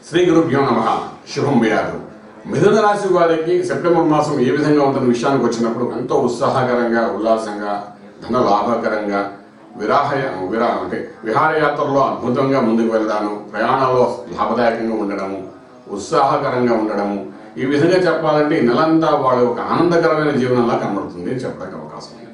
శ్రీ గురుభ్యో నమ శుభం వ్యాధు మిథున రాశి వారికి సెప్టెంబర్ మాసం ఏ విధంగా ఉంటున్న విషయానికి వచ్చినప్పుడు ఎంతో ఉత్సాహకరంగా ఉల్లాసంగా ధన లాభకరంగా విరాహ విరా అంటే విహారయాత్రలో అద్భుతంగా ముందుకు వెళ్ళడాను ప్రయాణాల్లో లాభదాయకంగా ఉండడము ఉత్సాహకరంగా ఉండడము ఈ విధంగా చెప్పాలంటే ఈ నెలంతా వాళ్ళ ఒక ఆనందకరమైన జీవనంలా కనబడుతుంది అని చెప్పడానికి అవకాశం ఉంది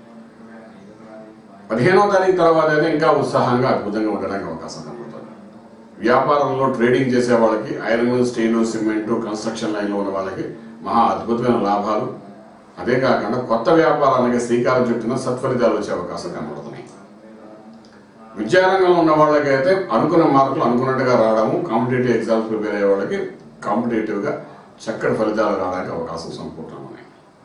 పదిహేనవ తారీఖు తర్వాత అయితే ఇంకా ఉత్సాహంగా అద్భుతంగా ఉండడానికి అవకాశం కనబడుతుంది వ్యాపారంలో ట్రేడింగ్ చేసే వాళ్ళకి ఐరన్ స్టీలు సిమెంట్ కన్స్ట్రక్షన్ లైన్లో ఉన్న వాళ్ళకి మహా అద్భుతమైన లాభాలు అదే కాకుండా కొత్త వ్యాపారానికి శ్రీకారం చుట్టిన సత్ఫలితాలు వచ్చే అవకాశం కనబడుతున్నాయి విద్యారంగంలో ఉన్న వాళ్ళకైతే అనుకున్న మార్కులు అనుకున్నట్టుగా రావడము కాంపిటేటివ్ ఎగ్జామ్స్ ప్రిపేర్ అయ్యే వాళ్ళకి కాంపిటేటివ్గా చక్కటి ఫలితాలు రావడానికి అవకాశం సంపూర్ణంగా ఉన్నాయి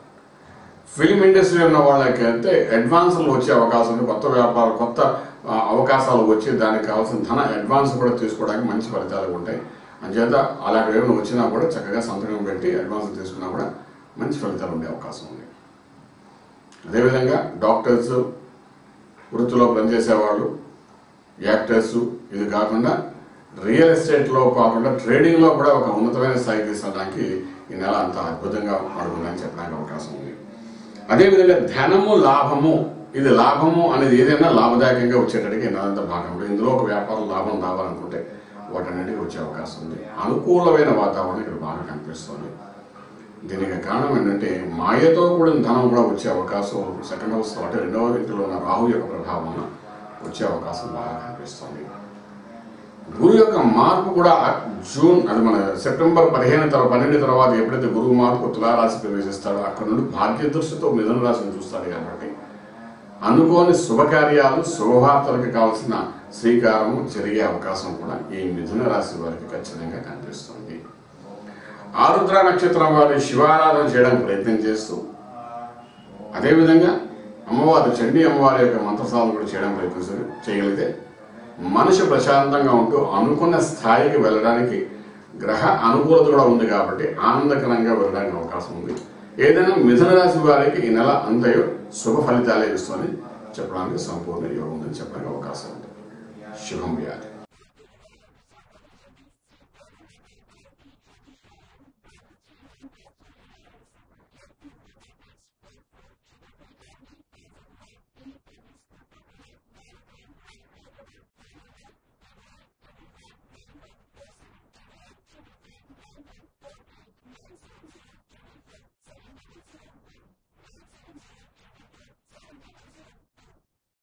ఫిల్మ్ ఇండస్ట్రీ ఉన్న వాళ్ళకైతే అడ్వాన్స్లు వచ్చే అవకాశం ఉంది కొత్త వ్యాపారం కొత్త ఆ, అవకాశాలు వచ్చి దానికి కావాల్సిన ధన అడ్వాన్స్ కూడా తీసుకోవడానికి మంచి ఫలితాలు ఉంటాయి అంచేత అలాంటి ఏమైనా వచ్చినా కూడా చక్కగా సంతకం పెట్టి అడ్వాన్స్ తీసుకున్నా కూడా మంచి ఫలితాలు ఉండే అవకాశం ఉంది అదేవిధంగా డాక్టర్స్ వృత్తిలో పనిచేసేవాళ్ళు యాక్టర్స్ ఇది కాకుండా రియల్ ఎస్టేట్లో కాకుండా ట్రేడింగ్లో కూడా ఒక ఉన్నతమైన స్థాయికి తీసుకెళ్ళడానికి ఈ నెల అంత అద్భుతంగా పడుతుందని చెప్పడానికి అవకాశం ఉంది అదేవిధంగా ధనము లాభము ఇది లాభము అనేది ఏదైనా లాభదాయకంగా వచ్చేటట్టుగా ఈ నెలంతా భాగంలో ఇందులో ఒక వ్యాపారం లాభం రావాలనుకుంటే వాటన్నిటికీ వచ్చే అవకాశం ఉంది అనుకూలమైన వాతావరణం ఇక్కడ బాగా కనిపిస్తుంది దీనికి కారణం ఏంటంటే మాయతో కూడిన ధనం కూడా వచ్చే అవకాశం సెకండ్ హౌస్ అంటే రెండవ ఇంటిలో ఉన్న రాహు యొక్క ప్రభావం వలన వచ్చే అవకాశం బాగా కనిపిస్తుంది గురు యొక్క మార్పు కూడా జూన్ అది మన సెప్టెంబర్ పదిహేను తర్వాత పన్నెండు తర్వాత ఎప్పుడైతే గురువు మార్పు తులారాశి ప్రవేశిస్తాడో అక్కడ నుండి భాగ్య దృష్టితో మిథున రాశిని చూస్తాడు కాబట్టి అనుకోని శుభకార్యాలు శుభవార్తలకు కావాల్సిన శ్రీకారము జరిగే అవకాశం కూడా ఈ మిథున రాశి వారికి ఖచ్చితంగా కనిపిస్తుంది ఆరుద్ర నక్షత్రం వారి శివారాధన చేయడానికి ప్రయత్నం చేస్తూ అదేవిధంగా అమ్మవారి చండీ అమ్మవారి యొక్క మంత్రసాలను కూడా చేయడానికి ప్రయత్నిస్తారు చేయగలిగితే మనిషి ప్రశాంతంగా ఉంటూ అనుకున్న స్థాయికి వెళ్ళడానికి గ్రహ అనుకూలత కూడా ఉంది కాబట్టి ఆనందకరంగా వెళ్ళడానికి అవకాశం ఉంది ఏదైనా మిథున రాశి వారికి ఈ నెల అంతయో శుభ ఫలితాలే ఇస్తుందని చెప్పడానికి సంపూర్ణ యోగం ఉందని చెప్పడానికి అవకాశం ఉంది శుభం వ్యాధి